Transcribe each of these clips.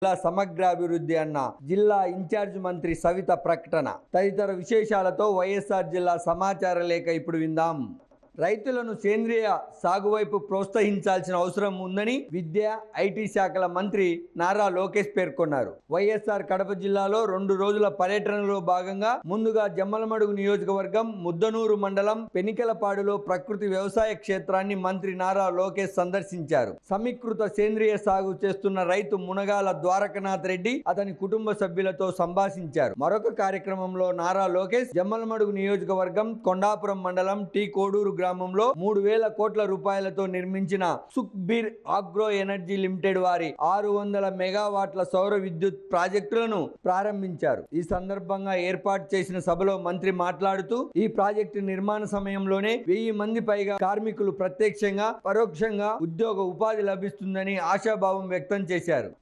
జిల్లా సమగ్రాభివృద్ధి అన్న జిల్లా ఇన్ఛార్జ్ మంత్రి సవిత ప్రకటన తదితర విశేషాలతో వైఎస్ఆర్ జిల్లా సమాచార లేఖ ఇప్పుడు విందాం రైతులను సేంద్రియ సాగు వైపు ప్రోత్సహించాల్సిన అవసరం ఉందని విద్య ఐటీ శాఖల మంత్రి నారా లోకేష్ పేర్కొన్నారు వైఎస్ఆర్ కడప జిల్లాలో రెండు రోజుల పర్యటనలో భాగంగా ముందుగా జమ్మలమడుగు నియోజకవర్గం ముద్దనూరు మండలం పెనికెలపాడులో ప్రకృతి వ్యవసాయ క్షేత్రాన్ని మంత్రి నారా లోకేష్ సందర్శించారు సమీకృత సేంద్రియ సాగు చేస్తున్న రైతు మునగాల ద్వారకనాథ్ రెడ్డి అతని కుటుంబ సభ్యులతో సంభాషించారు మరొక కార్యక్రమంలో నారా లోకేష్ జమ్మలమడుగు నియోజకవర్గం కొండాపురం మండలం టీ కోడూరు గ్రామంలో మూడు వేల కోట్ల రూపాయలతో నిర్మించిన సుఖ్బీర్ ఆగ్రో ఎనర్జీ లిమిటెడ్ వారి ఆరు వందల మెగావాట్ల సౌర విద్యుత్ ప్రాజెక్టులను ప్రారంభించారు ఈ సందర్భంగా ఏర్పాటు చేసిన సభలో మంత్రి మాట్లాడుతూ ఈ ప్రాజెక్టు నిర్మాణ సమయంలోనే వెయ్యి మంది పైగా కార్మికులు ప్రత్యక్షంగా పరోక్షంగా ఉద్యోగ ఉపాధి లభిస్తుందని ఆశాభావం వ్యక్తం చేశారు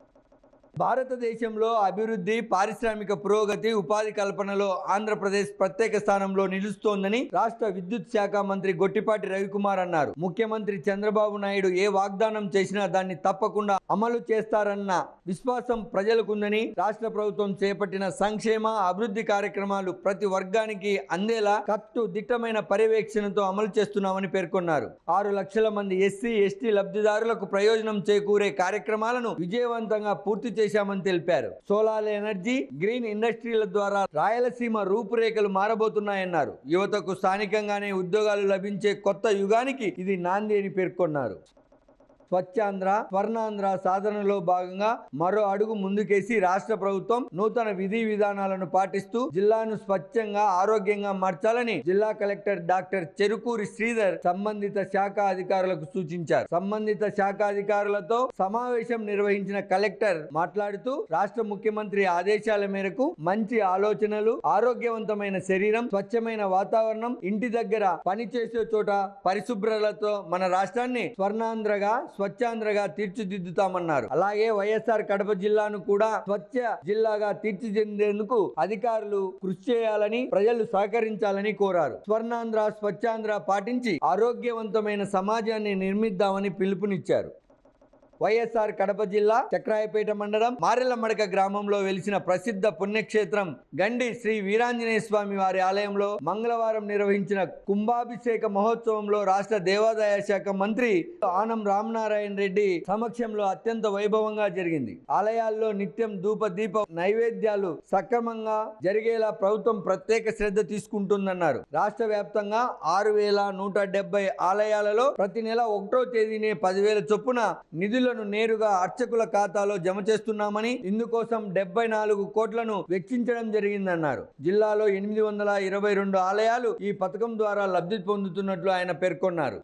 భారతదేశంలో అభివృద్ధి పారిశ్రామిక పురోగతి ఉపాధి కల్పనలో ఆంధ్రప్రదేశ్ ప్రత్యేక స్థానంలో నిలుస్తోందని రాష్ట్ర విద్యుత్ శాఖ మంత్రి గొట్టిపాటి రవికుమార్ అన్నారు ముఖ్యమంత్రి చంద్రబాబు నాయుడు ఏ వాగ్దానం చేసినా దాన్ని తప్పకుండా అమలు చేస్తారన్న విశ్వాసం ప్రజలకుందని రాష్ట్ర ప్రభుత్వం చేపట్టిన సంక్షేమ అభివృద్ధి కార్యక్రమాలు ప్రతి వర్గానికి అందేలా కట్టు దిట్టమైన పర్యవేక్షణతో అమలు చేస్తున్నామని పేర్కొన్నారు ఆరు లక్షల మంది ఎస్సీ ఎస్టీ లబ్ధిదారులకు ప్రయోజనం చేకూరే కార్యక్రమాలను విజయవంతంగా పూర్తి చేశామని తెలిపారు సోలార్ ఎనర్జీ గ్రీన్ ఇండస్ట్రీల ద్వారా రాయలసీమ రూపురేఖలు మారబోతున్నాయన్నారు యువతకు స్థానికంగానే ఉద్యోగాలు లభించే కొత్త యుగానికి ఇది నాంది అని పేర్కొన్నారు స్వచ్ఛాంధ్ర స్వర్ణాంధ్ర సాధనలో భాగంగా మరో అడుగు ముందుకేసి రాష్ట్ర ప్రభుత్వం నూతన విధి విధానాలను పాటిస్తూ జిల్లాను స్వచ్ఛంగా ఆరోగ్యంగా మార్చాలని జిల్లా కలెక్టర్ డాక్టర్ చెరుకూరి శ్రీధర్ సంబంధిత శాఖ అధికారులకు సూచించారు సంబంధిత శాఖ అధికారులతో సమావేశం నిర్వహించిన కలెక్టర్ మాట్లాడుతూ రాష్ట్ర ముఖ్యమంత్రి ఆదేశాల మేరకు మంచి ఆలోచనలు ఆరోగ్యవంతమైన శరీరం స్వచ్ఛమైన వాతావరణం ఇంటి దగ్గర పనిచేసే చోట పరిశుభ్రతతో మన రాష్ట్రాన్ని స్వర్ణాంధ్రగా స్వచ్ఛాంధ్రగా తీర్చిదిద్దుతామన్నారు అలాగే వైఎస్ఆర్ కడప జిల్లాను కూడా స్వచ్ఛ జిల్లాగా తీర్చిదిద్దేందుకు అధికారులు కృషి చేయాలని ప్రజలు సహకరించాలని కోరారు స్వర్ణాంధ్ర స్వచ్ఛాంధ్ర పాటించి ఆరోగ్యవంతమైన సమాజాన్ని నిర్మిద్దామని పిలుపునిచ్చారు వైఎస్ఆర్ కడప జిల్లా చక్రాయపేట మండలం మారెలమడక గ్రామంలో వెలిసిన ప్రసిద్ధ పుణ్యక్షేత్రం గండి శ్రీ వీరాంజనేయ స్వామి వారి ఆలయంలో మంగళవారం నిర్వహించిన కుంభాభిషేక మహోత్సవంలో రాష్ట్ర దేవాదాయ శాఖ మంత్రి ఆనం రామనారాయణ రెడ్డి సమక్షంలో అత్యంత వైభవంగా జరిగింది ఆలయాల్లో నిత్యం ధూప దీప నైవేద్యాలు సక్రమంగా జరిగేలా ప్రభుత్వం ప్రత్యేక శ్రద్ధ తీసుకుంటుందన్నారు రాష్ట్ర వ్యాప్తంగా ఆరు వేల నూట డెబ్బై ఆలయాలలో ప్రతి నెల ఒకటో తేదీనే పదివేల చొప్పున నిధులను నేరుగా అర్చకుల ఖాతాలో జమ చేస్తున్నామని ఇందుకోసం డెబ్బై నాలుగు కోట్లను వెచ్చించడం జరిగిందన్నారు జిల్లాలో ఎనిమిది వందల ఇరవై రెండు ఆలయాలు ఈ పథకం ద్వారా లబ్ధి పొందుతున్నట్లు ఆయన పేర్కొన్నారు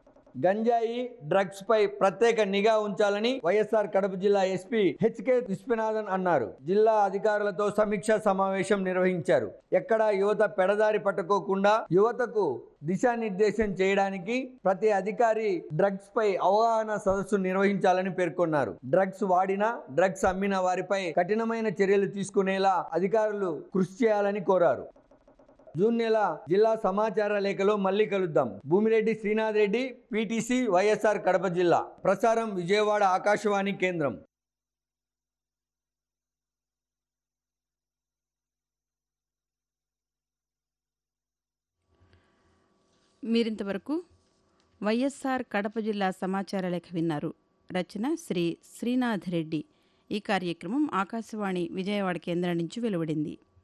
గంజాయి డ్రగ్స్ పై ప్రత్యేక నిఘా ఉంచాలని వైఎస్ఆర్ కడప జిల్లా ఎస్పీ హెచ్కే విశ్వనాథన్ అన్నారు జిల్లా అధికారులతో సమీక్షా సమావేశం నిర్వహించారు ఎక్కడ యువత పెడదారి పట్టుకోకుండా యువతకు దిశానిర్దేశం చేయడానికి ప్రతి అధికారి డ్రగ్స్ పై అవగాహన సదస్సు నిర్వహించాలని పేర్కొన్నారు డ్రగ్స్ వాడిన డ్రగ్స్ అమ్మిన వారిపై కఠినమైన చర్యలు తీసుకునేలా అధికారులు కృషి చేయాలని కోరారు జూన్ నెల జిల్లా సమాచార లేఖలో మళ్ళీ కలుద్దాం భూమిరెడ్డి శ్రీనాథ్ రెడ్డి పీటీసీ వైఎస్ఆర్ కడప జిల్లా ప్రసారం విజయవాడ ఆకాశవాణి కేంద్రం మీరింతవరకు వైఎస్ఆర్ కడప జిల్లా సమాచార లేఖ విన్నారు రచన శ్రీ శ్రీనాథ్ రెడ్డి ఈ కార్యక్రమం ఆకాశవాణి విజయవాడ కేంద్రం నుంచి వెలువడింది